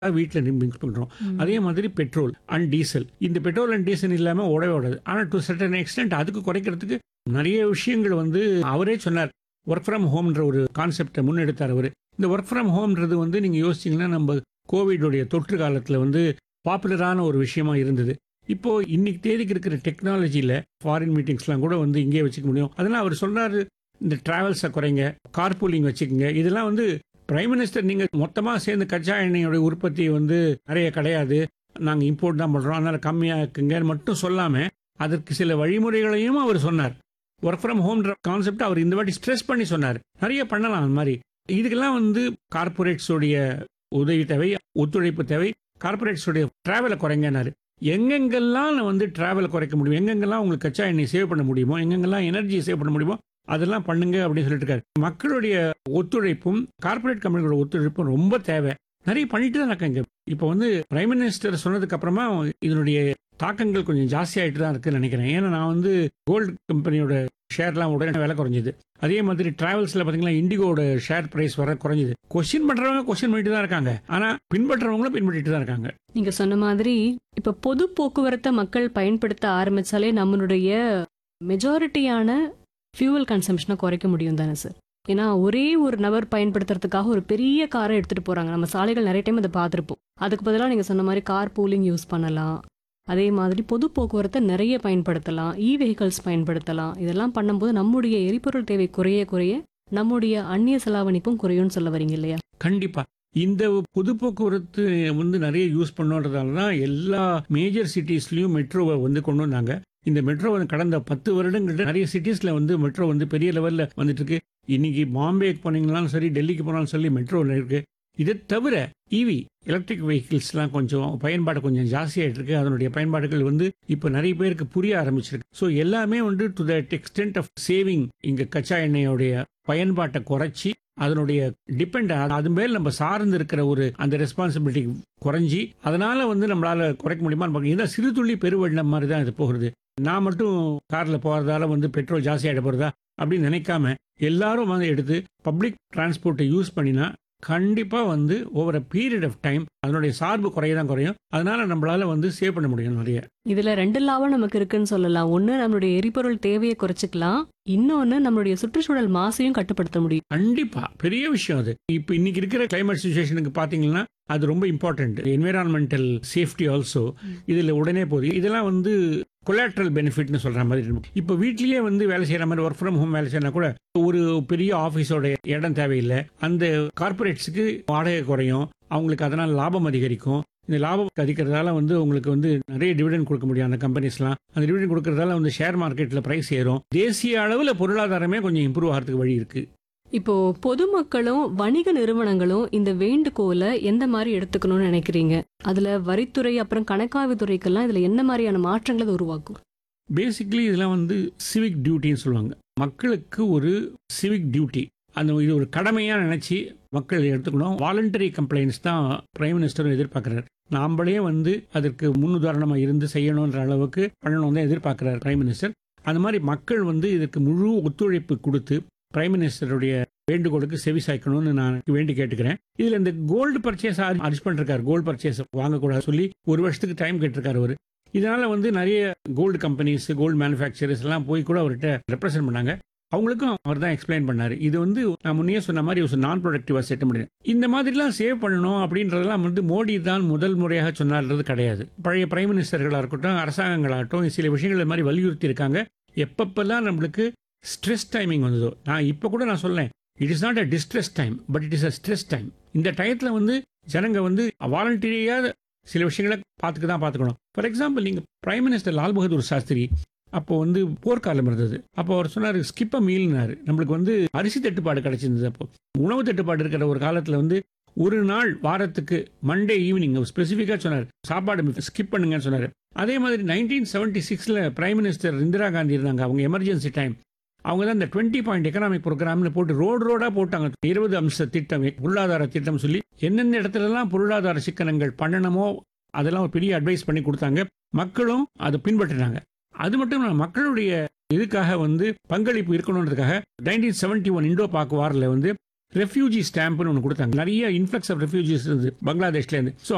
வீட்டில் மிக்ஸ் பண்ணுறோம் அதே மாதிரி பெட்ரோல் அண்ட் டீசல் இந்த பெட்ரோல் அண்ட் டீசல் இல்லாமல் ஓடவே ஓடாது ஆனால் டு சர்டன் எக்ஸ்டென்ட் அதுக்கு குறைக்கிறதுக்கு நிறைய விஷயங்கள் வந்து அவரே சொன்னார் ஒர்க் ஃப்ரம் ஹோம்ன்ற ஒரு கான்செப்டை முன்னெடுத்தார் அவர் இந்த ஒர்க் ஃப்ரம் ஹோம்ன்றது வந்து நீங்கள் யோசிச்சிங்கன்னா நம்ம கோவிடோடைய தொற்று காலத்தில் வந்து பாப்புலரான ஒரு விஷயமா இருந்தது இப்போ இன்னைக்கு தேதிக்கு இருக்கிற டெக்னாலஜியில் ஃபாரின் மீட்டிங்ஸ்லாம் கூட வந்து இங்கே வச்சுக்க முடியும் அதெல்லாம் அவர் சொல்றாரு இந்த டிராவல்ஸை குறைங்க கார்பூலிங் வச்சுக்கோங்க இதெல்லாம் வந்து பிரைம் மினிஸ்டர் நீங்கள் மொத்தமாக சேர்ந்து கச்சா எண்ணெயோட உற்பத்தி வந்து நிறைய கிடையாது நாங்கள் இம்போர்ட் தான் பண்ணுறோம் அதனால் கம்மியாக்குங்கன்னு மட்டும் சொல்லாமல் அதற்கு சில வழிமுறைகளையும் அவர் சொன்னார் ஒர்க் ஃப்ரம் ஹோம்ன்ற கான்செப்ட் அவர் இந்த வாட்டி ஸ்ட்ரெஸ் பண்ணி சொன்னார் நிறைய பண்ணலாம் அந்த மாதிரி இதுக்கெல்லாம் வந்து கார்பரேட்ஸோடைய உதவி தேவை ஒத்துழைப்பு தேவை கார்பரேட்ஸோடைய டிராவலை குறைங்கனாரு எங்கெங்கெல்லாம் வந்து டிராவலை குறைக்க முடியும் எங்கெங்கெல்லாம் உங்களுக்கு கச்சா எண்ணெய் சேவ் பண்ண முடியுமோ எங்கெங்கெல்லாம் எனர்ஜியை சேவ் பண்ண முடியுமோ அதெல்லாம் பண்ணுங்க அப்படின்னு சொல்லிட்டு இருக்காரு மக்களுடைய ஒத்துழைப்பும் கார்பரேட் கம்பெனிகளோட ஒத்துழைப்பும் ரொம்ப தேவை நிறைய பண்ணிட்டு தான் இருக்காங்க இப்போ வந்து பிரைம் மினிஸ்டர் சொன்னதுக்கு அப்புறமா இதனுடைய தாக்கங்கள் கொஞ்சம் ஜாஸ்தி ஆகிட்டு தான் இருக்குன்னு நினைக்கிறேன் ஏன்னா நான் வந்து கோல்டு கம்பெனியோட ஷேர்லாம் உடனே விலை குறைஞ்சிது அதே மாதிரி டிராவல்ஸில் பார்த்தீங்கன்னா இண்டிகோட ஷேர் பிரைஸ் வர குறைஞ்சிது கொஸ்டின் பண்ணுறவங்க கொஸ்டின் பண்ணிட்டு தான் இருக்காங்க ஆனால் பின்பற்றுறவங்களும் பின்பற்றிட்டு தான் இருக்காங்க நீங்க சொன்ன மாதிரி இப்ப பொது போக்குவரத்தை மக்கள் பயன்படுத்த ஆரம்பிச்சாலே நம்மளுடைய மெஜாரிட்டியான ஃபியூவல் கன்சம்ஷனை குறைக்க முடியும் தானே சார் ஏன்னா ஒரே ஒரு நபர் பயன்படுத்துறதுக்காக ஒரு பெரிய காரை எடுத்துட்டு போறாங்க நம்ம சாலைகள் நிறைய டைம் அதை பார்த்துருப்போம் அதுக்கு பதிலாக நீங்க சொன்ன மாதிரி கார் பூலிங் யூஸ் பண்ணலாம் அதே மாதிரி பொது போக்குவரத்தை நிறைய பயன்படுத்தலாம் இ வெஹிக்கல்ஸ் பயன்படுத்தலாம் இதெல்லாம் பண்ணும்போது நம்முடைய எரிபொருள் தேவை குறைய குறைய நம்முடைய அந்நிய செலாவணிப்பும் குறையும்னு சொல்ல வரீங்க இல்லையா கண்டிப்பா இந்த பொது போக்குவரத்து வந்து நிறைய யூஸ் பண்ணுறதால தான் எல்லா மேஜர் சிட்டிஸ்லயும் மெட்ரோவை வந்து கொண்டு வந்தாங்க இந்த மெட்ரோ வந்து கடந்த பத்து வருடங்கள்ட்ட நிறைய சிட்டிஸ்ல வந்து மெட்ரோ வந்து பெரிய லெவல்ல வந்துட்டு இருக்கு இன்னைக்கு பாம்பேக்கு போனீங்கனாலும் சரி டெல்லிக்கு போனாலும் சரி மெட்ரோவில் இருக்கு இதை தவிர இவி எலக்ட்ரிக் வெஹிக்கிள்ஸ்லாம் கொஞ்சம் பயன்பாடு கொஞ்சம் ஜாஸ்தியாயிட்டு இருக்கு அதனுடைய பயன்பாடுகள் வந்து இப்போ நிறைய பேருக்கு புரிய ஆரம்பிச்சிருக்கு ஸோ எல்லாமே வந்து to that extent of saving இங்க கச்சா எண்ணெயோடைய பயன்பாட்டை குறைச்சி அதனுடைய டிபெண்ட் அது மேல் நம்ம சார்ந்து இருக்கிற ஒரு அந்த ரெஸ்பான்சிபிலிட்டி குறைஞ்சி அதனால வந்து நம்மளால குறைக்க முடியுமான்னு பார்க்க இதான் சிறு துள்ளி பெருவெள்ளம் மாதிரி தான் இது போகிறது நான் மட்டும் கார்ல போறதால வந்து பெட்ரோல் ஜாஸ்தி ஆகிட போறதா அப்படின்னு நினைக்காம எல்லாரும் வந்து எடுத்து பப்ளிக் டிரான்ஸ்போர்ட்டை யூஸ் பண்ணினா கண்டிப்பா வந்து over a period of time அதனுடைய சார்பு குறைய தான் குறையும் அதனால நம்மளால வந்து சேவ் பண்ண முடியும் நிறைய இதுல ரெண்டு லாபம் நமக்கு இருக்குன்னு சொல்லலாம் ஒண்ணு நம்மளுடைய எரிபொருள் தேவையை குறைச்சிக்கலாம் இன்னொன்னு நம்மளுடைய சுற்றுச்சூழல் மாசையும் கட்டுப்படுத்த முடியும் கண்டிப்பா பெரிய விஷயம் அது இப்போ இன்னைக்கு இருக்கிற கிளைமேட் சுச்சுவேஷனுக்கு பாத்தீங்கன்னா அது ரொம்ப இம்பார்ட்டன்ட் என்விரான்மெண்டல் சேஃப்டி ஆல்சோ இதுல உடனே போகுது இதெல்லாம் வந்து கொலாட்ரல் பெனிஃபிட்னு சொல்ற மாதிரி இருக்கும் இப்போ வீட்லயே வந்து வேலை செய்யற மாதிரி ஒர்க் ஃப்ரம் ஹோம் வேலை செய்யறா கூட ஒரு பெரிய ஆஃபீஸோட இடம் தேவையில்லை அந்த கார்பரேட்ஸுக்கு வாடகை குறையும் அவங்களுக்கு அதனால் லாபம் அதிகரிக்கும் இந்த லாபம் அதிகரிக்கிறதால வந்து உங்களுக்கு வந்து நிறைய டிவிடன் கொடுக்க முடியும் அந்த கம்பெனிஸ்லாம் அந்த டிவிடன் கொடுக்கறதால வந்து ஷேர் மார்க்கெட்டில் ப்ரைஸ் ஏறும் தேசிய அளவில் பொருளாதாரமே கொஞ்சம் இம்ப்ரூவ் ஆகிறதுக்கு வழி இருக்கு இப்போ பொதுமக்களும் வணிக நிறுவனங்களும் இந்த வேண்டுகோளை எந்த மாதிரி எடுத்துக்கணும்னு நினைக்கிறீங்க அதுல வரித்துறை அப்புறம் கணக்காய்வு துறைக்கெல்லாம் இதுல என்ன மாதிரியான மாற்றங்களை அது உருவாக்கும் பேசிக்லி இதெல்லாம் வந்து சிவிக் டியூட்டின்னு சொல்லுவாங்க மக்களுக்கு ஒரு சிவிக் டியூட்டி அந்த இது ஒரு கடமையாக நினச்சி மக்கள் எடுத்துக்கணும் வாலண்டரி கம்ப்ளைண்ட்ஸ் தான் பிரைம் மினிஸ்டரும் எதிர்பார்க்குறாரு நாம்ளே வந்து அதற்கு முன்னுதாரணமாக இருந்து செய்யணுன்ற அளவுக்கு பண்ணணும் தான் எதிர்பார்க்குறாரு பிரைம் மினிஸ்டர் அந்த மாதிரி மக்கள் வந்து இதுக்கு முழு ஒத்துழைப்பு கொடுத்து பிரைம் மினிஸ்டருடைய வேண்டுகோளுக்கு செவி சாய்க்கணும்னு நான் வேண்டி கேட்டுக்கிறேன் இதுல இந்த கோல்டு பர்ச்சேஸ் அரிஸ்ட் பண்ணிருக்காரு கோல்டு பர்ச்சேஸ் வாங்கக்கூடாது சொல்லி ஒரு வருஷத்துக்கு டைம் கேட்டிருக்காரு அவரு இதனால வந்து நிறைய கோல்டு கம்பெனிஸ் கோல்டு மேனுஃபேக்சரர்ஸ் எல்லாம் போய் கூட அவர்கிட்ட ரெப்ரசென்ட் பண்ணாங்க அவங்களுக்கும் அவர் தான் எக்ஸ்பிளைன் பண்ணாரு இது வந்து நான் முன்னே சொன்ன மாதிரி ஒரு நான் ப்ரொடக்டிவா செட் முடியும் இந்த மாதிரிலாம் சேவ் பண்ணணும் அப்படின்றதெல்லாம் வந்து மோடி தான் முதல் முறையாக சொன்னார்ன்றது கிடையாது பழைய பிரைம் மினிஸ்டர்களாக இருக்கட்டும் அரசாங்கங்களாகட்டும் சில விஷயங்கள் இது மாதிரி வலியுறுத்தி இருக்காங்க எப்பப்பெல்லாம் நம்மளுக்கு ஸ்ட்ரெஸ் டைமிங் வந்ததோ நான் இப்போ கூட நான் சொல்லேன் it is not a distress time but it is a stress time இந்த டயத்தில் வந்து ஜனங்க வந்து வாலண்டரியாக சில விஷயங்களை பார்த்துக்க தான் பார்த்துக்கணும் ஃபார் எக்ஸாம்பிள் நீங்கள் பிரைம் மினிஸ்டர் லால் பகதூர் சாஸ்திரி அப்போ வந்து போர்க்காலம் இருந்தது அப்போ அவர் சொன்னார் ஸ்கிப் அ மீல்னாரு நம்மளுக்கு வந்து அரிசி தட்டுப்பாடு கிடைச்சிருந்தது அப்போ உணவு தட்டுப்பாடு இருக்கிற ஒரு காலத்தில் வந்து ஒரு நாள் வாரத்துக்கு மண்டே ஈவினிங் ஸ்பெசிஃபிக்காக சொன்னார் சாப்பாடு ஸ்கிப் பண்ணுங்கன்னு சொன்னார் அதே மாதிரி நைன்டீன் செவன்டி சிக்ஸில் பிரைம் மினிஸ்டர் இந்திரா காந்தி இருந்தாங்க அவங்க எமர்ஜென்சி டைம் அவங்க தான் இந்த டுவெண்ட்டி பாயிண்ட் எக்கனாமிக் ப்ரோக்ராம்னு போட்டு ரோடு ரோடாக போட்டாங்க இருபது அம்ச திட்டம் பொருளாதார திட்டம் சொல்லி எந்தெந்த இடத்துலலாம் பொருளாதார சிக்கனங்கள் பண்ணணுமோ அதெல்லாம் ஒரு பெரிய அட்வைஸ் பண்ணி கொடுத்தாங்க மக்களும் அதை பின்பற்றினாங்க அது மட்டும் இல்லை மக்களுடைய இதுக்காக வந்து பங்களிப்பு இருக்கணுன்றதுக்காக nineteen seventy one Indo Pak வாரில் வந்து ரெஃப்யூஜி ஸ்டாம்ப்னு ஒன்று கொடுத்தாங்க நிறைய இன்ஃப்ளக்ஸ் ஆஃப் ரெஃப்யூஜிஸ் இருந்து பங்களாதேஷ்லேருந்து ஸோ